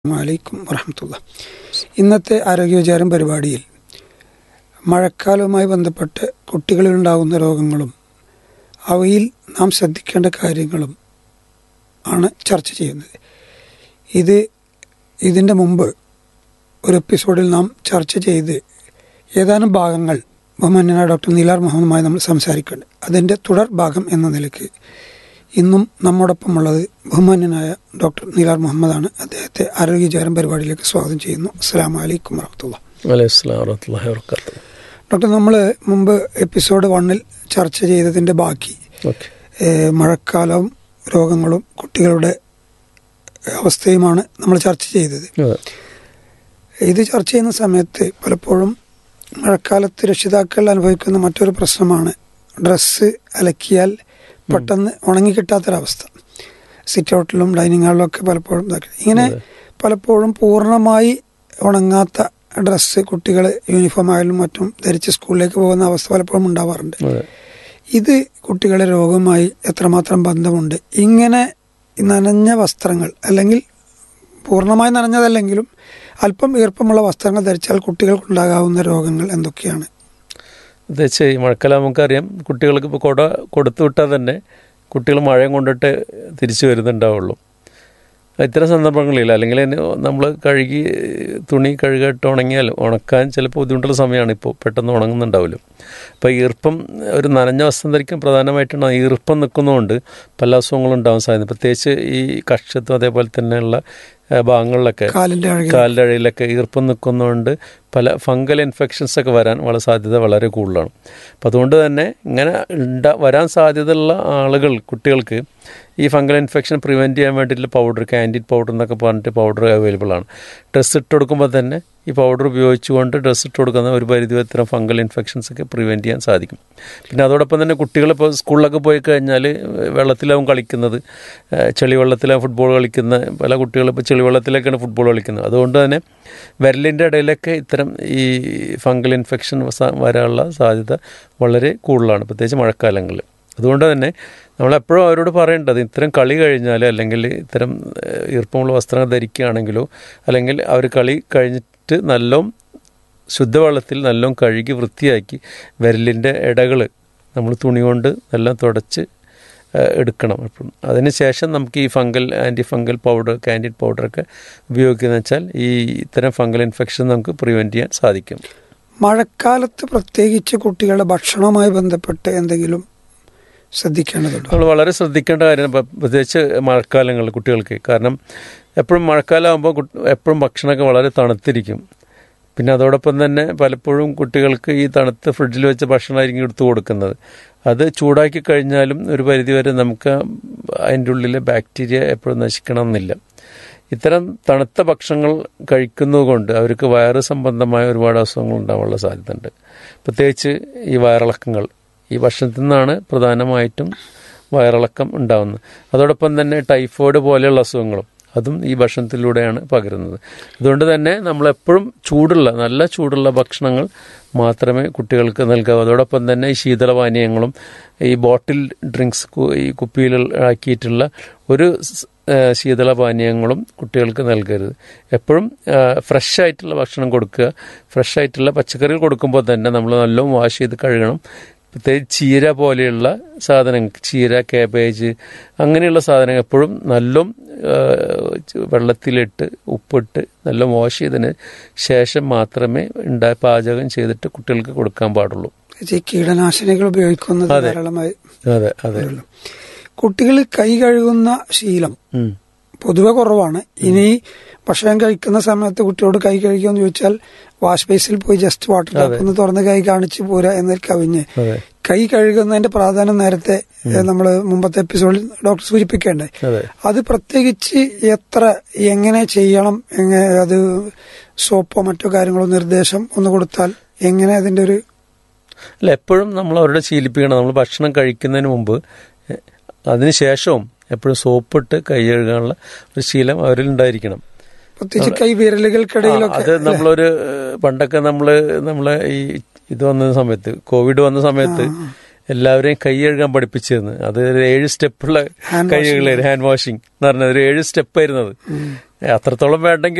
വലൈക്കും വറഹമത്തുള്ള ഇന്നത്തെ ആരോഗ്യവിചാരം പരിപാടിയിൽ മഴക്കാലവുമായി ബന്ധപ്പെട്ട് കുട്ടികളിലുണ്ടാകുന്ന രോഗങ്ങളും അവയിൽ നാം ശ്രദ്ധിക്കേണ്ട കാര്യങ്ങളും ആണ് ചർച്ച ചെയ്യുന്നത് ഇത് ഇതിൻ്റെ മുമ്പ് ഒരു എപ്പിസോഡിൽ നാം ചർച്ച ചെയ്ത് ഏതാനും ഭാഗങ്ങൾ ബഹുമാന്യനായ ഡോക്ടർ നീലാർ മുഹമ്മദുമായി നമ്മൾ സംസാരിക്കുന്നുണ്ട് അതിൻ്റെ തുടർ ഭാഗം എന്ന നിലയ്ക്ക് ഇന്നും നമ്മോടൊപ്പമുള്ളത് ബഹുമാന്യനായ ഡോക്ടർ നീലാർ മുഹമ്മദാണ് അദ്ദേഹത്തെ ആരോഗ്യചാരം പരിപാടിയിലേക്ക് സ്വാഗതം ചെയ്യുന്നു അസ്സാം വലൈക്കും വറഹമത്തുള്ള വലൈസ്ലാം വറഹമത്തുള്ളാഹി വർക്കാത്തു ഡോക്ടർ നമ്മൾ മുമ്പ് എപ്പിസോഡ് വണ്ണിൽ ചർച്ച ചെയ്തതിൻ്റെ ബാക്കി ഓക്കെ ഏഹ്, മഴക്കാലവും രോഗങ്ങളും കുട്ടികളുടെ അവസ്ഥയുമാണ് നമ്മൾ ചർച്ച ചെയ്തത് അതെ ഇത് ചർച്ച ചെയ്യുന്ന സമയത്ത് പലപ്പോഴും മഴക്കാലത്ത് രക്ഷിതാക്കൾ അനുഭവിക്കുന്ന മറ്റൊരു പ്രശ്നമാണ് ഡ്രസ്സ് അലക്കിയാൽ പെട്ടെന്ന് ഉണങ്ങിക്കിട്ടാത്തൊരവസ്ഥ സിറ്റ് ഔട്ടിലും ഡൈനിങ് ഹാളിലും ഒക്കെ പലപ്പോഴും ഇതാക്കി ഇങ്ങനെ പലപ്പോഴും പൂർണ്ണമായി ഉണങ്ങാത്ത ഡ്രസ്സ് കുട്ടികൾ യൂണിഫോം ആയാലും മറ്റും ധരിച്ച് സ്കൂളിലേക്ക് പോകുന്ന അവസ്ഥ പലപ്പോഴും ഉണ്ടാവാറുണ്ട് അതെ ഇത് കുട്ടികളെ രോഗവുമായി എത്രമാത്രം ബന്ധമുണ്ട് ഇങ്ങനെ നനഞ്ഞ വസ്ത്രങ്ങൾ അല്ലെങ്കിൽ പൂർണ്ണമായി നനഞ്ഞതല്ലെങ്കിലും അല്പം ഈർപ്പമുള്ള വസ്ത്രങ്ങൾ ധരിച്ചാൽ കുട്ടികൾക്കുണ്ടാകാവുന്ന രോഗങ്ങൾ എന്തൊക്കെയാണ് പ്രത്യേകിച്ച് ഈ മഴക്കാലം നമുക്കറിയാം കുട്ടികൾക്ക് ഇപ്പോൾ കുട കൊടുത്തു വിട്ടാൽ തന്നെ കുട്ടികൾ മഴയും കൊണ്ടിട്ട് തിരിച്ചു വരുന്നുണ്ടാവുള്ളൂ ഇത്തരം സന്ദർഭങ്ങളില്ല അല്ലെങ്കിൽ നമ്മൾ കഴുകി തുണി കഴുകിയിട്ട് ഉണങ്ങിയാൽ ഉണക്കാൻ ചിലപ്പോൾ ബുദ്ധിമുട്ടുള്ള സമയമാണ് ഇപ്പോൾ പെട്ടെന്ന് ഉണങ്ങുന്നുണ്ടാവില്ല അപ്പോൾ ഈർപ്പം ഒരു നനഞ്ഞ വസ്ത്രം ധരിക്കാൻ പ്രധാനമായിട്ടാണ് ആ ഈർപ്പം നിൽക്കുന്നതുകൊണ്ട് പല അസുഖങ്ങളും ഉണ്ടാവാൻ സാധ്യത പ്രത്യേകിച്ച് ഈ കക്ഷത്തും അതേപോലെ തന്നെയുള്ള ആ, ഭാഗങ്ങളിലൊക്കെ കാലിന്റെ അഴകിൽ കാലിൻ്റെ അഴയിലൊക്കെ ഈർപ്പം നിൽക്കുന്നതുകൊണ്ട് പല ഫംഗൽ ഇൻഫെക്ഷൻസ് ഒക്കെ വരാൻ വളരെ സാധ്യത വളരെ കൂടുതലാണ് അപ്പം അതുകൊണ്ട് തന്നെ ഇങ്ങനെ ഉണ്ടാ വരാൻ സാധ്യതയുള്ള ആളുകൾ കുട്ടികൾക്ക് ഈ ഫംഗൽ ഇൻഫെക്ഷൻ പ്രിവെൻറ്റ് ചെയ്യാൻ വേണ്ടിയിട്ടുള്ള പൗഡർ കാൻഡിഡ് പൗഡർ എന്നൊക്കെ പറഞ്ഞിട്ട് പൗഡർ അവൈലബിൾ ആണ് ഡ്രസ്സ് ഇട്ട് കൊടുക്കുമ്പോൾ തന്നെ ഈ പൗഡർ ഉപയോഗിച്ചുകൊണ്ട് ഡ്രസ്സ് ഇട്ട് കൊടുക്കുന്ന ഒരു പരിധി വരെ ഇത്തരം ഫംഗൽ ഇൻഫെക്ഷൻസ് ഒക്കെ പ്രിവെൻറ്റ് ചെയ്യാൻ സാധിക്കും പിന്നെ അതോടൊപ്പം തന്നെ കുട്ടികൾ ഇപ്പോൾ സ്കൂളിലൊക്കെ പോയി കഴിഞ്ഞാൽ വെള്ളത്തിലാവും കളിക്കുന്നത് ഏഹ് ചെളിവെള്ളത്തിലാവും ഫുട്ബോൾ കളിക്കുന്ന പല കുട്ടികളും ഇപ്പോൾ ചെളിവെള്ളത്തിലൊക്കെയാണ് ഫുട്ബോൾ കളിക്കുന്നത് അതുകൊണ്ട് തന്നെ വിരലിൻ്റെ ഇടയിലൊക്കെ ഇത്തരം ഈ ഫംഗൽ ഇൻഫെക്ഷൻ സ- വരാനുള്ള സാധ്യത വളരെ കൂടുതലാണ് പ്രത്യേകിച്ച് മഴക്കാലങ്ങളിൽ അതുകൊണ്ട് തന്നെ നമ്മളെപ്പോഴും അവരോട് പറയേണ്ടത് ഇത്തരം കളി കഴിഞ്ഞാൽ അല്ലെങ്കിൽ ഇത്തരം ഏഹ്, ഈർപ്പമുള്ള വസ്ത്രങ്ങൾ ധരിക്കുകയാണെങ്കിലോ അല്ലെങ്കിൽ അവർ കളി കഴിഞ്ഞിട്ട് നല്ലോം ശുദ്ധവെള്ളത്തിൽ നല്ലോം കഴുകി വൃത്തിയാക്കി വിരലിൻ്റെ ഇടകൾ നമ്മൾ തുണി കൊണ്ട് നല്ലോം തുടച്ച് ഏഹ്, എടുക്കണം അപ്പം അതിന് ശേഷം നമുക്ക് ഈ fungal anti fungal powder Candid പൗഡറൊക്കെ ഉപയോഗിക്കുന്നത് വെച്ചാൽ ഈ ഇത്തരം ഫംഗൽ ഇൻഫെക്ഷൻ നമുക്ക് പ്രിവെൻറ്റ് ചെയ്യാൻ സാധിക്കും മഴക്കാലത്ത് പ്രത്യേകിച്ച് കുട്ടികളുടെ ഭക്ഷണവുമായി ബന്ധപ്പെട്ട് എന്തെങ്കിലും ശ്രദ്ധിക്കേണ്ടതുണ്ടോ നമ്മൾ വളരെ ശ്രദ്ധിക്കേണ്ട കാര്യമാണ് ഇപ്പം പ്രത്യേകിച്ച് മഴക്കാലങ്ങളിൽ കുട്ടികൾക്ക് കാരണം എപ്പോഴും മഴക്കാലമാകുമ്പോൾ കുട്ട്- എപ്പോഴും ഭക്ഷണമൊക്കെ വളരെ തണുത്തിരിക്കും പിന്നെ അതോടൊപ്പം തന്നെ പലപ്പോഴും കുട്ടികൾക്ക് ഈ തണുത്ത് ഫ്രിഡ്ജിൽ വെച്ച ഭക്ഷണമായിരിക്കും എടുത്തു കൊടുക്കുന്നത് അത് ചൂടാക്കി കഴിഞ്ഞാലും ഒരു പരിധിവരെ നമുക്ക് അതിൻ്റെ ഉള്ളിലെ ബാക്ടീരിയ എപ്പോഴും നശിക്കണമെന്നില്ല ഇത്തരം തണുത്ത ഭക്ഷണങ്ങൾ കഴിക്കുന്നത് കൊണ്ട് അവർക്ക് വയറ് സംബന്ധമായ ഒരുപാട് അസുഖങ്ങൾ ഉണ്ടാവാനുള്ള സാധ്യതയുണ്ട് പ്രത്യേകിച്ച് ഈ വയറിളക്കങ്ങൾ ഈ ഭക്ഷണത്തിൽ നിന്നാണ് പ്രധാനമായിട്ടും വയറിളക്കം ഉണ്ടാകുന്നത് അതോടൊപ്പം തന്നെ ടൈഫോയിഡ് പോലെയുള്ള അസുഖങ്ങളും അതും ഈ ഭക്ഷണത്തിലൂടെയാണ് പകരുന്നത് അതുകൊണ്ട് തന്നെ നമ്മളെപ്പോഴും ചൂടുള്ള നല്ല ചൂടുള്ള ഭക്ഷണങ്ങൾ മാത്രമേ കുട്ടികൾക്ക് നൽകാവൂ അതോടൊപ്പം തന്നെ ഈ ശീതളപാനീയങ്ങളും ഈ ബോട്ടിൽ ഡ്രിങ്ക്സ് കു- ഈ കുപ്പിയിൽ ആക്കിയിട്ടുള്ള ഒരു സ്- ആ, ശീതളപാനീയങ്ങളും കുട്ടികൾക്ക് നൽകരുത് എപ്പോഴും ഫ്രഷ് ആയിട്ടുള്ള ഭക്ഷണം കൊടുക്കുക ഫ്രഷ് ആയിട്ടുള്ള പച്ചക്കറികൾ കൊടുക്കുമ്പോൾ തന്നെ നമ്മൾ നല്ലോണം വാഷ് ചെയ്ത് കഴുകണം പ്രത്യേകിച്ച് ചീര പോലെയുള്ള സാധനങ്ങൾ ചീര കാബേജ് അങ്ങനെയുള്ള സാധനങ്ങൾ എപ്പോഴും നല്ലോം ആ, വെള്ളത്തിലിട്ട് ഉപ്പിട്ട് നല്ല വാഷ് ചെയ്തതിന് ശേഷം മാത്രമേ ഉണ്ടാ പാചകം ചെയ്തിട്ട് കുട്ടികൾക്ക് കൊടുക്കാൻ പാടുള്ളൂ ഈ കീടനാശിനികൾ ഉപയോഗിക്കുന്നത് ധാരാളമായി അതെ അതെ കുട്ടികൾ കൈ കഴുകുന്ന ശീലം ഉം. പൊതുവെ കുറവാണ് ഇനി ഭക്ഷണം കഴിക്കുന്ന സമയത്ത് കുട്ടിയോട് കൈ കഴുകിയെന്ന് ചോദിച്ചാൽ വാഷ് ബേസിൽ പോയി ജസ്റ്റ് വാട്ടർ ടാപ്പ് ഒന്ന് തുറന്ന് കൈ കാണിച്ചു പോരാ എന്നതിൽ കവിഞ്ഞ് അതെ കൈ കഴുകുന്നതിന്റെ പ്രാധാന്യം നേരത്തെ നമ്മൾ മുമ്പത്തെ എപ്പിസോഡിൽ ഡോക്ടർ സൂചിപ്പിക്കേണ്ടായി അതെ അത് പ്രത്യേകിച്ച് എത്ര എങ്ങനെ ചെയ്യണം എങ്ങനെ അത് സോപ്പോ മറ്റോ കാര്യങ്ങളോ നിർദ്ദേശം ഒന്ന് കൊടുത്താൽ എങ്ങനെ അതിന്റെ ഒരു അല്ല എപ്പോഴും നമ്മൾ അവരുടെ ശീലിപ്പിക്കണം നമ്മൾ ഭക്ഷണം കഴിക്കുന്നതിന് മുമ്പ് എ, അതിന് ശേഷവും എപ്പോഴും സോപ്പിട്ട് കൈ കഴുകാനുള്ള ഒരു ശീലം അവരിൽ ഉണ്ടായിരിക്കണം പ്രത്യേകിച്ച് കൈ വിരലുകൾക്കിടയിലൊക്കെ അത് നമ്മളൊരു ഏഹ്, പണ്ടൊക്കെ നമ്മള് നമ്മളെ ഈ ഇത് വന്ന സമയത്ത് കോവിഡ് വന്ന സമയത്ത് എല്ലാവരെയും കൈ കഴുകാൻ പഠിപ്പിച്ചിരുന്നു അത് ഒരു ഏഴ് സ്റ്റെപ്പുള്ള Hand കൈകളായിരുന്നു ഹാൻഡ് വാഷിംഗ് എന്ന് പറഞ്ഞത് ഒരു ഏഴ് സ്റ്റെപ്പായിരുന്നു അത് അത്രത്തോളം വേണ്ടെങ്കിൽ